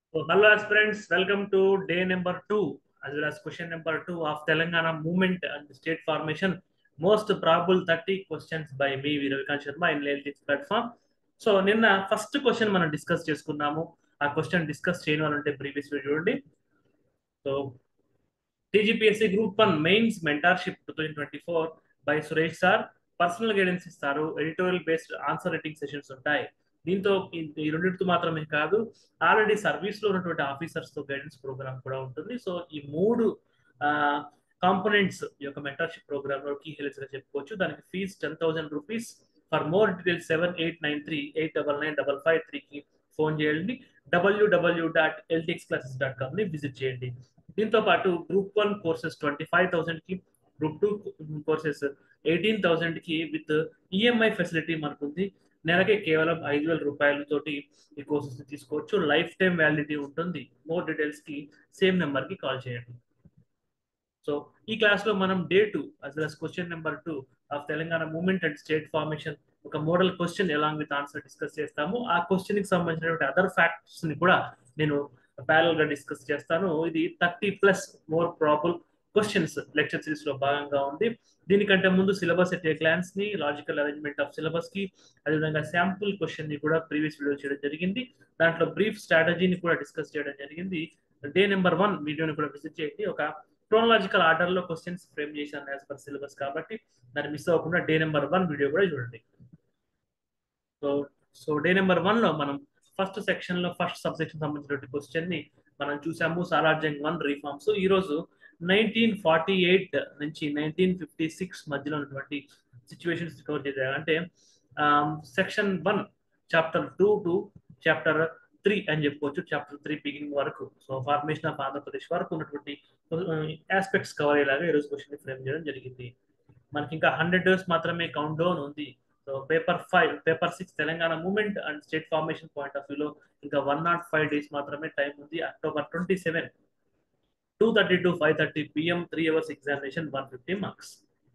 So, hello aspirants, welcome to day number two as well as question number two of Telangana movement and state formation. Most probable 30 questions by me, Ravikant Sharma in Laletics platform. So నిన్న first question మనం discuss చేసుకున్నాము ఆ question discuss చేయాలంటే previous చూడండి so TGPSC group one mains mentorship two thousand twenty four by Suresh sir personal guidance ఇస్తారు editorial based answer writing sessions ఉంటాయి దీంతో ఈ- ఈ రెండింటితో మాత్రమే కాదు ఆల్రెడీ సర్వీస్ లో ఉన్నటువంటి ఆఫీసర్స్ తో గైడెన్స్ ప్రోగ్రామ్ కూడా ఉంటుంది సో ఈ మూడు కాంపోనెంట్స్ ఈ యొక్క మెంటర్షిప్ ప్రోగ్రామ్ లో కీ హెల్స్ గా చెప్పుకోవచ్చు దానికి fees ten thousand rupees for more details seven eight nine three eight double nine double five త్రీకి ఫోన్ చేయండి W W dot Laletics classes dot com ని విజిట్ చేయండి దీంతో పాటు group one courses twenty five thousand కి group two courses eighteen thousand కి with EMI facility మనకు ఉంది నెలకి కేవలం ఐదు వేల రూపాయలతోటి ఈ కోర్సెస్ ని తీసుకోవచ్చు లైఫ్ టైం వ్యాలిడిటీ ఉంటుంది మోర్ డీటెయిల్స్ కి సేమ్ నెంబర్ కి కాల్ చేయండి సో ఈ క్లాస్ లో మనం day two as well question number two of Telangana movement and state formation ఒక model question along with answer discuss చేస్తాము ఆ క్వశ్చన్ కి సంబంధించినటువంటి అదర్ ఫ్యాక్ట్స్ ని కూడా నేను ప్యారల్ గా డిస్కస్ చేస్తాను ఇది thirty plus more probable questions lecture series లో భాగంగా ఉంది దీనికంటే ముందు సిలబస్ ఎట్ క్లాన్స్ ని లాజికల్ అరేంజ్మెంట్ ఆఫ్ సిలబస్ కి అదేవిధంగా శాంపుల్ క్వశ్చన్ ని కూడా ప్రీవియస్ వీడియో చేయడం జరిగింది దాంట్లో బ్రీఫ్ స్ట్రాటజీని కూడా డిస్కస్ చేయడం జరిగింది డే నెంబర్ వన్ వీడియోని కూడా విజిట్ చేయండి ఒక క్రోనలాజికల్ ఆర్డర్ లో క్వశ్చన్స్ ఫ్రేమ్ చేశాను యాజ్ పర్ సిలబస్ కాబట్టి దాన్ని మిస్ అవ్వకుండా డే నెంబర్ వన్ వీడియో కూడా చూడండి so so day number one లో మనం ఫస్ట్ సెక్షన్ లో ఫస్ట్ సబ్ సెక్షన్ సంబంధించినటువంటి క్వశ్చన్ ని మనం చూసాము సాలార్జంగ్ వన్ రీఫార్మ్స్ ఈ రోజు నైన్టీన్ ఫార్టీ ఎయిట్ నుంచి నైన్టీన్ ఫిఫ్టీ సిక్స్ మధ్యలో ఉన్నటువంటి సిచ్యువేషన్స్ కవర్ చేశారు అంటే section one chapter two to chapter three అని చెప్పుకోవచ్చు చాప్టర్ త్రీ బిగినింగ్ వరకు సో ఫార్మేషన్ ఆఫ్ ఆంధ్రప్రదేశ్ వరకు ఉన్నటువంటి ఆస్పెక్ట్స్ కవర్ అయ్యేలాగా ఈ రోజు క్వశ్చన్ ఫ్రేమ్ చేయడం జరిగింది మనకి ఇంకా హండ్రెడ్ డేస్ మాత్రమే కౌంట్ డౌన్ ఉంది so paper five paper six Telangana movement and state formation point of వ్యూలో ఇంకా వన్ నాట్ ఫైవ్ డేస్ మాత్రమే టైం ఉంది October twenty seven two thirty to five thirty PM three hours examination one fifty marks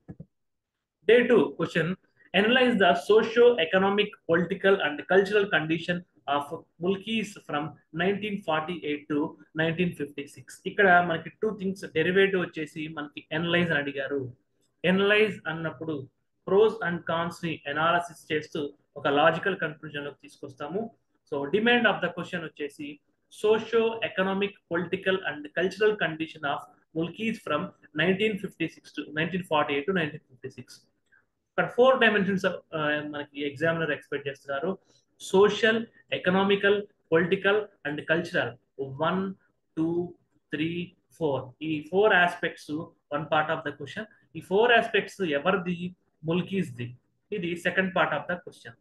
day two question analyse the socio economic political and cultural condition of Mulkis from nineteen forty eight to nineteen fifty six ఇక్కడ మనకి two things derivative వచ్చేసి మనకి analyse అని అడిగారు analyse అన్నప్పుడు pros and cons ని analysis చేస్తూ ఒక లాజికల్ కన్క్లూజన్ లోకి తీసుకొస్తాము so demand of the question వచ్చేసి socio economic political and cultural condition of Mulkis from nineteen fifty six to nineteen forty eight to nineteen fifty six ఇక్కడ four dimensions మనకి examiner expect చేస్తున్నారు social economical political and cultural one two three four ఈ four aspects one part of the question ఈ four aspects ఎవరిది ముల్కీస్ది ఇది second part of the question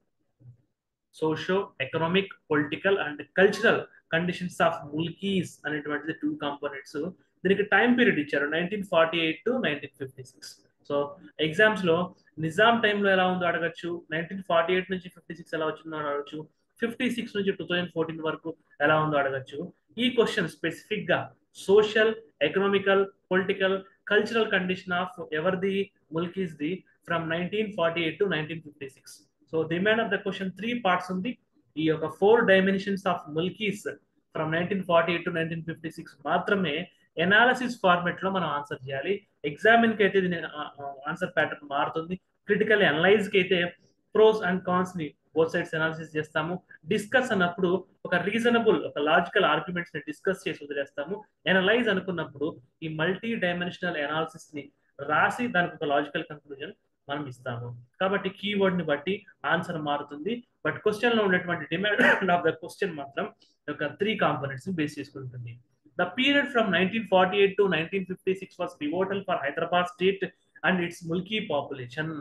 socio economic political and cultural conditions of Mulkis అనేటువంటిది two components దీనికి time period ఇచ్చారు nineteen forty eight to nineteen fifty six so exams లో నిజాం టైంలో ఎలా ఉందో అడగచ్చు నైన్టీన్ ఫార్టీ ఎయిట్ నుంచి ఫిఫ్టీ సిక్స్ ఎలా వచ్చిందో అడగచ్చు ఫిఫ్టీ సిక్స్ నుంచి టూ థౌజండ్ ఫోర్టీన్ వరకు ఎలా ఉందో అడగచ్చు ఈ క్వశ్చన్ స్పెసిఫిక్ గా social economical political cultural condition of ఎవరిది ముల్కీస్ ది from nineteen forty eight to nineteen fifty six so demand of the question three parts ఉంది ఈ యొక్క four dimensions of Mulkis from nineteen forty eight to nineteen fifty six మాత్రమే analysis format లో మనం answer చేయాలి examine కి అయితే ఆన్సర్ ప్యాటర్న్ మారుతుంది క్రిటికల్ అనలైజ్ కి అయితే ప్రోస్ అండ్ కాన్స్ ని బోత్ సైడ్స్ అనాలిసిస్ చేస్తాము డిస్కస్ అన్నప్పుడు ఒక రీజనబుల్ ఒక లాజికల్ ఆర్గ్యుమెంట్స్ ని డిస్కస్ చేసి వదిలేస్తాము ఎనలైజ్ అనుకున్నప్పుడు ఈ మల్టీ డైమెన్షనల్ అనాలిసిస్ ని రాసి దానికి ఒక లాజికల్ కన్క్లూజన్ మనం ఇస్తాము కాబట్టి కీవర్డ్ ని బట్టి ఆన్సర్ మారుతుంది బట్ క్వశ్చన్ లో ఉన్నటువంటి డిమాండ్ ఆఫ్ ద క్వశ్చన్ మాత్రం ఒక త్రీ కాంపోనెంట్స్ బేస్ చేసుకుంటుంది the period from nineteen forty eight to nineteen fifty six was pivotal for Hyderabad state and its Mulki population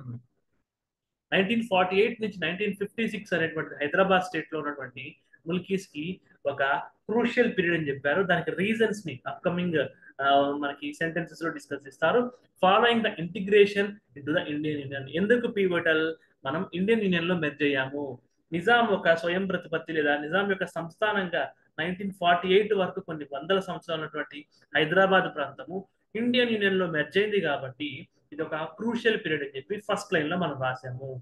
nineteen forty eight నుంచి nineteen fifty six అనేటువంటి Hyderabad state లో ఉన్నటువంటి ముల్కీస్ కి ఒక crucial period అని చెప్పారు దానికి రీజన్స్ ని అప్కమింగ్ మనకి సెంటెన్సెస్ లో డిస్కస్ చేస్తారు following the integration into the Indian union ఎందుకు పీవటల్ మనం ఇండియన్ యూనియన్ లో మెర్జ్ అయ్యాము నిజాం ఒక స్వయం ప్రతిపత్తి లేదా నిజాం యొక్క సంస్థానంగా నైన్టీన్ ఫార్టీ ఎయిట్ వరకు కొన్ని వందల సంవత్సరాలు ఉన్నటువంటి హైదరాబాద్ ప్రాంతము ఇండియన్ యూనియన్ లో మెర్జ్ అయింది కాబట్టి ఇది ఒక క్రూషియల్ పీరియడ్ అని చెప్పి ఫస్ట్ లైన్ లో మనం రాసాము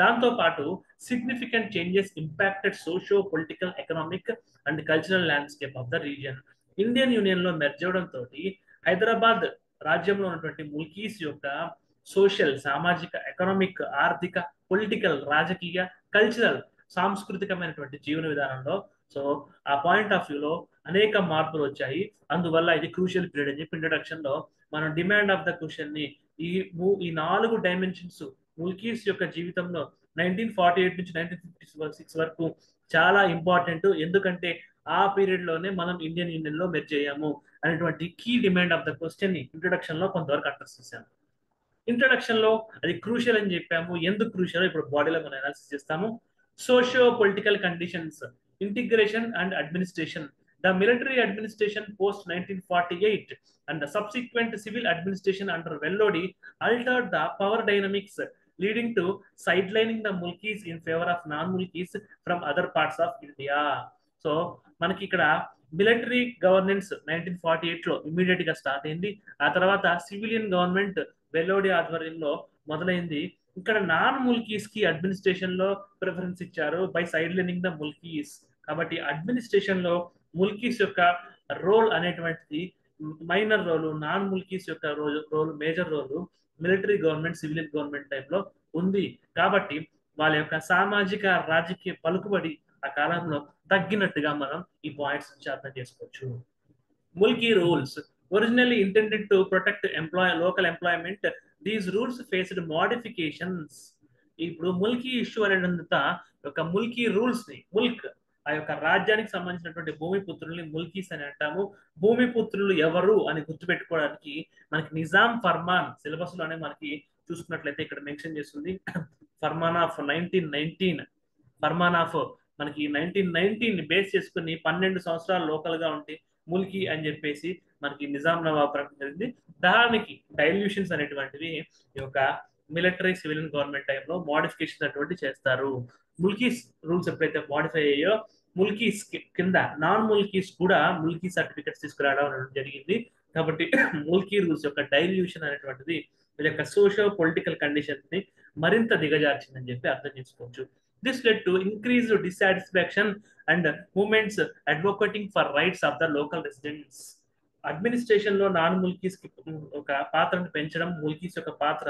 దాంతో పాటు significant changes impacted socio political economic and cultural landscape of the region Indian union లో మెర్జ్ అవడంతో హైదరాబాద్ రాజ్యంలో ఉన్నటువంటి ముల్కీస్ యొక్క సోషల్ సామాజిక ఎకనామిక్ ఆర్థిక పొలిటికల్ రాజకీయ కల్చరల్ సాంస్కృతికమైనటువంటి జీవన విధానంలో సో ఆ పాయింట్ ఆఫ్ వ్యూలో అనేక మార్పులు వచ్చాయి అందువల్ల ఇది క్రూషియల్ పీరియడ్ అని చెప్పి ఇంట్రడక్షన్ లో మనం డిమాండ్ ఆఫ్ ద క్వశ్చన్ ని ఈ ఈ నాలుగు డైమెన్షన్స్ ముల్కీస్ యొక్క జీవితంలో నైన్టీన్ ఫార్టీ ఎయిట్ నుంచి నైన్టీన్ ఫిఫ్టీ సిక్స్ వరకు చాలా ఇంపార్టెంట్ ఎందుకంటే ఆ పీరియడ్ లోనే మనం ఇండియన్ యూనియన్ లో మెర్జ్ అయ్యాము అనేటువంటి key demand of the question ని ఇంట్రొడక్షన్ లో కొంతవరకు అడ్రస్ చేశాము ఇంట్రొడక్షన్ లో అది క్రూషియల్ అని చెప్పాము ఎందుకు క్రూషియల్ ఇప్పుడు బాడీలో మనం అనాలిసిస్ చేస్తాము socio political conditions integration and administration the military administration post nineteen forty eight and the subsequent civil administration under Vellodi altered the power dynamics leading to sidelining the mulkis in favor of non-mulkis from other parts of India. So మనకి ఇక్కడ military governance nineteen forty eight లో immediate గా start అయింది ఆ తర్వాత civilian government Vellodi ఆధ్వర్యంలో మొదలైంది ఇక్కడ నాన్ ముల్కీస్ కి అడ్మినిస్ట్రేషన్ లో ప్రిఫరెన్స్ ఇచ్చారు by side lining the Mulkis కాబట్టి అడ్మినిస్ట్రేషన్ లో ముల్కీస్ యొక్క రోల్ అనేటువంటిది మైనర్ రోలు నాన్ ముల్కీస్ యొక్క role role major role military government civilian government టైంలో ఉంది కాబట్టి వాళ్ళ యొక్క సామాజిక రాజకీయ పలుకుబడి ఆ కాలంలో తగ్గినట్టుగా మనం ఈ పాయింట్స్ నుంచి అర్థం చేసుకోవచ్చు Mulki rules originally intended to protect employ local employment these rules faced modifications ఇప్పుడు ముల్కీ ఇష్యూ అనేదంతా ఒక ముల్కీ రూల్స్ ని ముల్క్ ఆ యొక్క రాజ్యానికి సంబంధించినటువంటి భూమిపుత్రుల్ని ముల్కీస్ అని అంటాము భూమిపుత్రులు ఎవరు అని గుర్తుపెట్టుకోవడానికి మనకి నిజాం ఫర్మాన్ సిలబస్ లోనే మనకి చూసుకున్నట్లయితే ఇక్కడ మెన్షన్ చేస్తుంది ఫర్మాన్ ఆఫ్ నైన్టీన్ నైన్టీన్ ఫర్మాన్ ఆఫ్ మనకి నైన్టీన్ నైన్టీన్ బేస్ చేసుకుని పన్నెండు సంవత్సరాలు లోకల్ గా ఉంటే ముల్కి అని చెప్పేసి మనకి నిజాం నవాబ్ ప్రకటించింది దానికి డైల్యూషన్స్ అనేటువంటివి ఈ యొక్క మిలిటరీ సివిలియన్ గవర్నమెంట్ టైంలో మోడిఫికేషన్స్ అటువంటి చేస్తారు ముల్కీస్ రూల్స్ ఎప్పుడైతే మోడిఫై అయ్యో ముల్కీస్ కింద నాన్ ముల్కీస్ కూడా ముల్కీ సర్టిఫికెట్స్ తీసుకురావడం జరిగింది కాబట్టి ముల్కీ రూల్స్ యొక్క డైల్యూషన్ అనేటువంటిది వీళ్ళ యొక్క సోషల్ పొలిటికల్ కండిషన్స్ ని మరింత దిగజార్చిందని చెప్పి అర్థం చేసుకోవచ్చు this led to increase dissatisfaction and movements advocating for rights of the local residents administration లో నాన్ ముల్కీస్ కి ఒక పాత్రను పెంచడం ముల్కీస్ యొక్క పాత్ర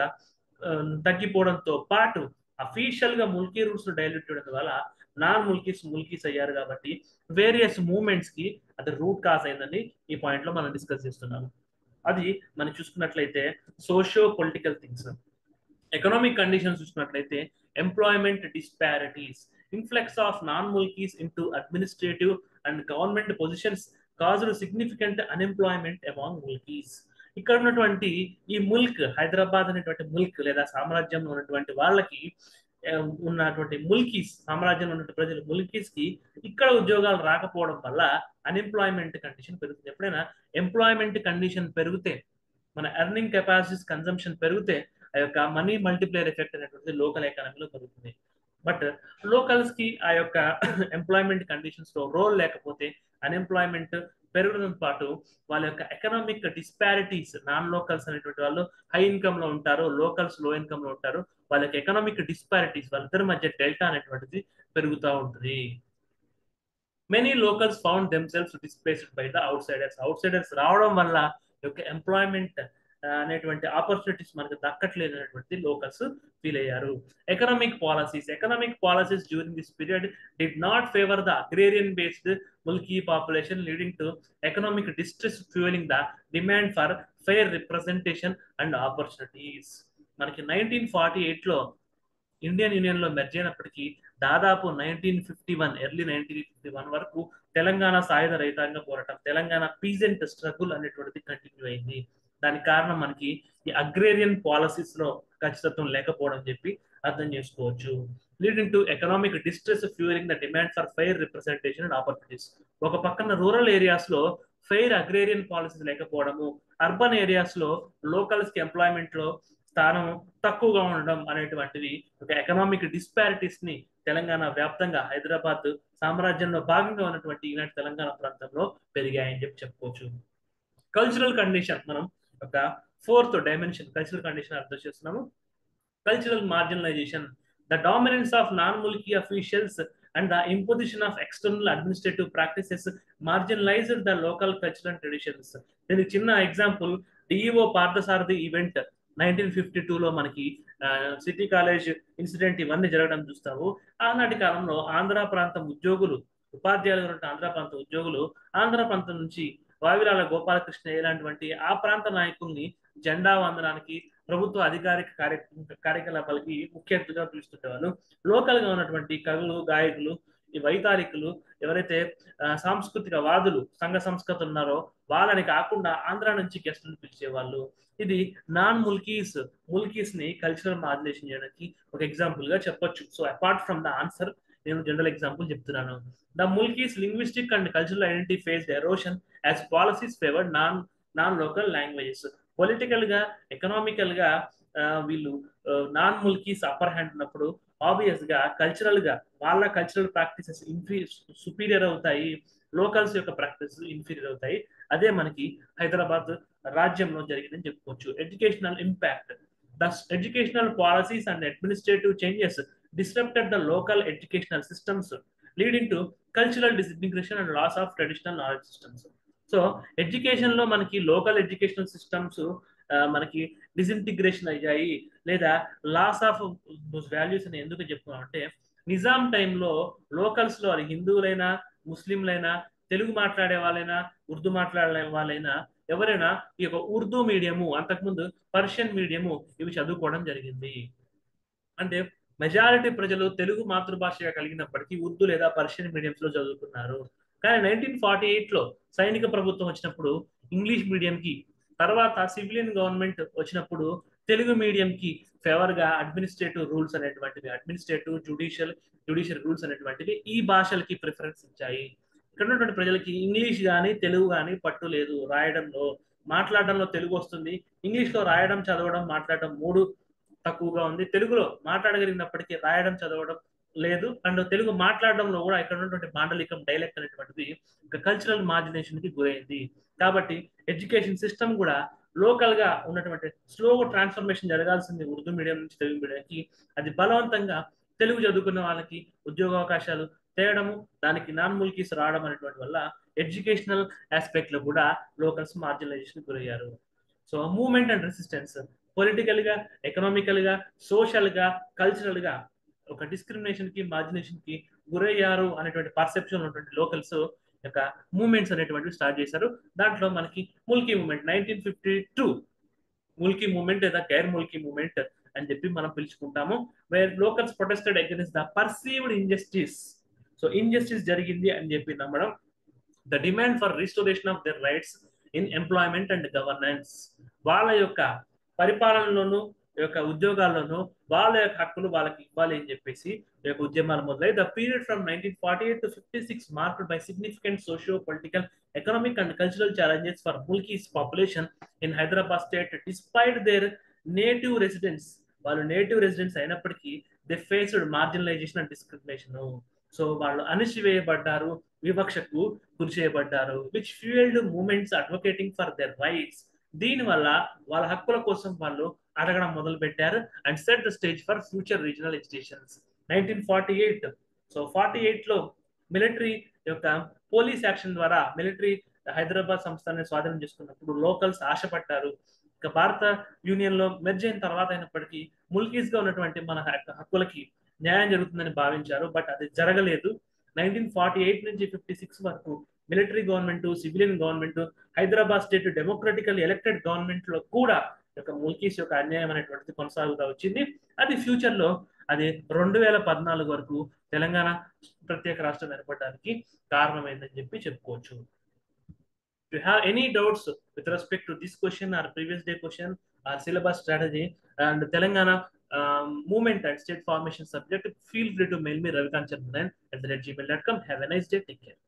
తగ్గిపోవడంతో పాటు అఫీషియల్ గా ముల్కీ రూల్స్ డైల్యూట్ చేయడం వల్ల నాన్ ముల్కీస్ ముల్కీస్ అయ్యారు కాబట్టి వేరియస్ మూమెంట్స్ కి అది రూట్ కాజ్ అయిందని ఈ పాయింట్ లో మనం డిస్కస్ చేస్తున్నాము అది మనం చూసుకున్నట్లయితే socio political things economic conditions చూసుకున్నట్లయితే employment disparities influx of non Mulkis into administrative and government positions caused significant unemployment among Mulkis ఇక్కడ ఉన్నటువంటి ఈ ముల్క్ హైదరాబాద్ అనేటువంటి ముల్క్ లేదా సామ్రాజ్యంలో ఉన్నటువంటి వాళ్ళకి ఉన్నటువంటి ముల్కీస్ సామ్రాజ్యంలో ఉన్నటువంటి ప్రజలు ముల్కీస్ కి ఇక్కడ ఉద్యోగాలు రాకపోవడం వల్ల అన్ఎంప్లాయ్మెంట్ కండిషన్ పెరుగుతుంది ఎప్పుడైనా ఎంప్లాయ్మెంట్ కండిషన్ పెరిగితే మన ఎర్నింగ్ కెపాసిటీస్ కన్సంప్షన్ పెరిగితే ఆ యొక్క మనీ మల్టిప్లేయర్ ఎఫెక్ట్ అనేటువంటిది లోకల్ ఎకానమీలో పెరుగుతుంది బట్ లోకల్స్ కి ఆ యొక్క ఎంప్లాయ్మెంట్ కండిషన్స్ లో రోల్ లేకపోతే అన్ఎంప్లాయ్మెంట్ పెరగడంతో పాటు వాళ్ళ యొక్క ఎకనామిక్ డిస్పారిటీస్ నాన్ లోకల్స్ అనేటువంటి వాళ్ళు హై ఇన్కమ్ లో ఉంటారు లోకల్స్ లో ఇన్కమ్ లో ఉంటారు వాళ్ళకి ఎకనామిక్ డిస్పారిటీస్ వాళ్ళిద్దరి మధ్య డెల్టా అనేటువంటిది పెరుగుతూ ఉంటుంది many locals found themselves displaced by the outsiders outsiders రావడం వల్ల యొక్క ఎంప్లాయ్మెంట్ అనేటువంటి ఆపర్చునిటీస్ మనకు దక్కట్లేదు అనేటువంటి లోకల్స్ ఫీల్ అయ్యారు economic policies economic policies during this period did not favour the agrarian based Mulki population leading to economic distress fueling the demand for fair representation and opportunities మనకి nineteen forty eight లో Indian union లో merge అయినప్పటికీ దాదాపు nineteen fifty one early nineteen fifty one వరకు తెలంగాణ సాయుధ రైతాంగ పోరాటం Telangana peasant struggle అనేటువంటిది కంటిన్యూ అయింది దానికి కారణం మనకి ఈ అగ్రేరియన్ పాలసీస్ లో ఖచ్చితత్వం లేకపోవడం చెప్పి అర్థం చేసుకోవచ్చు leading to economic distress fueling the demand for fair representation and opportunities ఒక పక్కన రూరల్ ఏరియాస్ లో ఫెయిర్ అగ్రేరియన్ పాలసీస్ లేకపోవడము అర్బన్ ఏరియాస్ లో లోకల్స్ కి ఎంప్లాయ్మెంట్ లో స్థానం తక్కువగా ఉండడం అనేటువంటివి ఒక ఎకనామిక్ డిస్పారిటీస్ ని తెలంగాణ వ్యాప్తంగా హైదరాబాద్ సామ్రాజ్యంలో భాగంగా ఉన్నటువంటి ఈనాటి తెలంగాణ ప్రాంతంలో పెరిగాయని చెప్పి చెప్పుకోవచ్చు కల్చరల్ కండిషన్ మనం ఒక ఫోర్త్ డైమెన్షన్ కల్చరల్ కండిషన్ అర్థం చేస్తున్నాము cultural marginalization The dominance of non-mulki officials and the imposition of external administrative practices marginalized the local cultural traditions. దీనికి చిన్న example DEO Parthasarathi event nineteen fifty టూలో మనకి సిటీ కాలేజ్ ఇన్సిడెంట్ ఇవన్నీ జరగడం చూస్తాము ఆనాటి కాలంలో ఆంధ్ర ప్రాంతం ఉద్యోగులు ఉపాధ్యాయులు ఉన్నటువంటి ఆంధ్ర ప్రాంత ఉద్యోగులు ఆంధ్ర ప్రాంతం నుంచి వావిరాల గోపాలకృష్ణ ఇలాంటివంటి ఆ ప్రాంత నాయకుల్ని జెండా వందనానికి ప్రభుత్వ అధికారిక కార్య కార్యకలాపాలకి ముఖ్య అతిథిగా పిలుస్తుండేవాళ్ళు లోకల్ గా ఉన్నటువంటి కవులు గాయకులు ఈ వైతాళికులు ఎవరైతే సాంస్కృతిక వాదులు సంఘ సంస్కృతి ఉన్నారో వాళ్ళని కాకుండా ఆంధ్ర నుంచి గెస్టులు పిలిచేవాళ్ళు ఇది నాన్ ముల్కీస్ ముల్కీస్ ని కల్చరల్ మాడ్యులేషన్ చేయడానికి ఒక ఎగ్జాంపుల్ గా చెప్పొచ్చు so apart from the answer నేను జనరల్ ఎగ్జాంపుల్ చెప్తున్నాను the Mulkis linguistic and cultural identity face erosion as policies favour non non local languages political గా ఎకనామికల్ గా వీళ్ళు నాన్ ముల్కీస్ అప్పర్ హ్యాండ్ ఉన్నప్పుడు ఆబ్వియస్ గా కల్చరల్ గా వాళ్ళ కల్చరల్ ప్రాక్టీసెస్ ఇన్ఫీ సుపీరియర్ అవుతాయి లోకల్స్ యొక్క ప్రాక్టీస్ ఇన్ఫీరియర్ అవుతాయి అదే మనకి హైదరాబాద్ రాజ్యంలో జరిగిందని చెప్పుకోవచ్చు educational impact the educational policies and administrative changes disturbed the local educational systems leading to cultural disintegration and loss of traditional knowledge systems so education లో మనకి లోకల్ ఎడ్యుకేషనల్ సిస్టమ్స్ మనకి డిసింటిగ్రేషన్ అయ్యాయి లేదా లాస్ ఆఫ్ వాల్యూస్ అని ఎందుకు చెప్తున్నాం అంటే నిజాం టైంలో లోకల్స్ లో అది హిందువులైనా ముస్లింలైనా తెలుగు మాట్లాడే వాళ్ళైనా ఉర్దూ మాట్లాడే వాళ్ళైనా ఎవరైనా ఈ యొక్క ఉర్దూ మీడియము అంతకుముందు పర్షియన్ మీడియము ఇవి చదువుకోవడం జరిగింది అంటే మెజారిటీ ప్రజలు తెలుగు మాతృభాషగా కలిగినప్పటికీ ఉర్దూ లేదా పర్షియన్ మీడియంస్ లో చదువుకున్నారు కానీ నైన్టీన్ ఫార్టీ ఎయిట్ లో సైనిక ప్రభుత్వం వచ్చినప్పుడు ఇంగ్లీష్ మీడియం కి తర్వాత సివిలియన్ గవర్నమెంట్ వచ్చినప్పుడు తెలుగు మీడియం కి ఫేవర్ గా అడ్మినిస్ట్రేటివ్ రూల్స్ అనేటువంటివి అడ్మినిస్ట్రేటివ్ జుడిషియల్ జుడిషియల్ రూల్స్ అనేటువంటివి ఈ భాషలకి ప్రిఫరెన్స్ ఇచ్చాయి ఇక్కడ ఉన్నటువంటి ప్రజలకి ఇంగ్లీష్ కానీ తెలుగు కానీ పట్టు లేదు రాయడంలో మాట్లాడడంలో తెలుగు వస్తుంది ఇంగ్లీష్ లో రాయడం చదవడం మాట్లాడడం మూడు తక్కువగా ఉంది తెలుగులో మాట్లాడగలిగినప్పటికీ రాయడం చదవడం లేదు అండ్ తెలుగు మాట్లాడడంలో కూడా ఇక్కడ ఉన్నటువంటి మాండలికం డైలెక్ట్ అనేటువంటిది ఒక కల్చరల్ మార్జినేషన్ కి గురైంది కాబట్టి ఎడ్యుకేషన్ సిస్టమ్ కూడా లోకల్ గా ఉన్నటువంటి స్లో ట్రాన్స్ఫర్మేషన్ జరగాల్సింది ఉర్దూ మీడియం నుంచి తెలుగు మీడియంకి అది బలవంతంగా తెలుగు చదువుకున్న వాళ్ళకి ఉద్యోగ అవకాశాలు తేయడము దానికి నాన్ ముల్కీస్ రావడం అనేటువంటి వల్ల ఎడ్యుకేషనల్ ఆస్పెక్ట్ లో కూడా లోకల్స్ మార్జినలైజేషన్ గురయ్యారు so movement and resistance political గా ఎకనామికల్ గా సోషల్ గా కల్చరల్ గా ఒక డిస్క్రిమినేషన్ కి మార్జినేషన్ కి గురయ్యారు అనేటువంటి పర్సెప్షన్ ఉన్నటువంటి లోకల్స్ యొక్క మూమెంట్స్ అనేటువంటివి స్టార్ట్ చేశారు దాంట్లో మనకి Mulki movement nineteen fifty two Mulki movement లేదా గైర్ ముల్కీ మూమెంట్ అని చెప్పి మనం పిలుచుకుంటాము where locals protested against the perceived injustice so injustice జరిగింది అని చెప్పి నమ్మడం the demand for restoration of their rights in employment and governance వాళ్ళ యొక్క పరిపాలనలోను యొక్క ఉద్యోగాల్లోనూ వాళ్ళ యొక్క హక్కులు వాళ్ళకి ఇవ్వాలి అని చెప్పేసి ఈ యొక్క ఉద్యమాలు మొదలై the period from nineteen forty eight to fifty six marked by significant socio political economic and cultural challenges for Mulkis population in Hyderabad state despite their native residents వాళ్ళు నేటివ్ రెసిడెంట్స్ అయినప్పటికీ they faced marginalization and discrimination so వాళ్ళు అణిచివేయబడ్డారు వివక్షకు గురి చేయబడ్డారు which fuelled movements advocating for their rights దీని వల్ల వాళ్ళ హక్కుల కోసం వాళ్ళు అడగడం మొదలు పెట్టారు and set the stage for future regional educations nineteen forty eight so forty eight లో మిలిటరీ యొక్క పోలీస్ యాక్షన్ ద్వారా మిలిటరీ హైదరాబాద్ సంస్థాన్ని స్వాధీనం చేసుకున్నప్పుడు లోకల్స్ ఆశపడ్డారు ఇక భారత యూనియన్ లో మెర్జ్ అయిన తర్వాత అయినప్పటికీ ముల్కీస్ గా ఉన్నటువంటి మన హక్కులకి న్యాయం జరుగుతుందని భావించారు బట్ అది జరగలేదు నైన్టీన్ ఫార్టీ ఎయిట్ నుంచి ఫిఫ్టీ సిక్స్ వరకు military government civilian government Hyderabad state democratical elected government లో కూడా యొక్క ముల్కీస్ యొక్క అన్యాయం అనేటువంటిది కొనసాగుతూ వచ్చింది అది ఫ్యూచర్ లో అది రెండు వేల పద్నాలుగు వరకు తెలంగాణ ప్రత్యేక రాష్ట్రం ఏర్పడడానికి కారణమైందని చెప్పి చెప్పుకోవచ్చు you have any doubts with respect to this question or previous day question or syllabus strategy and Telangana um, movement and state formation subject, feel free to mail me ravikant at the gmail.com. Have a nice day. Take care.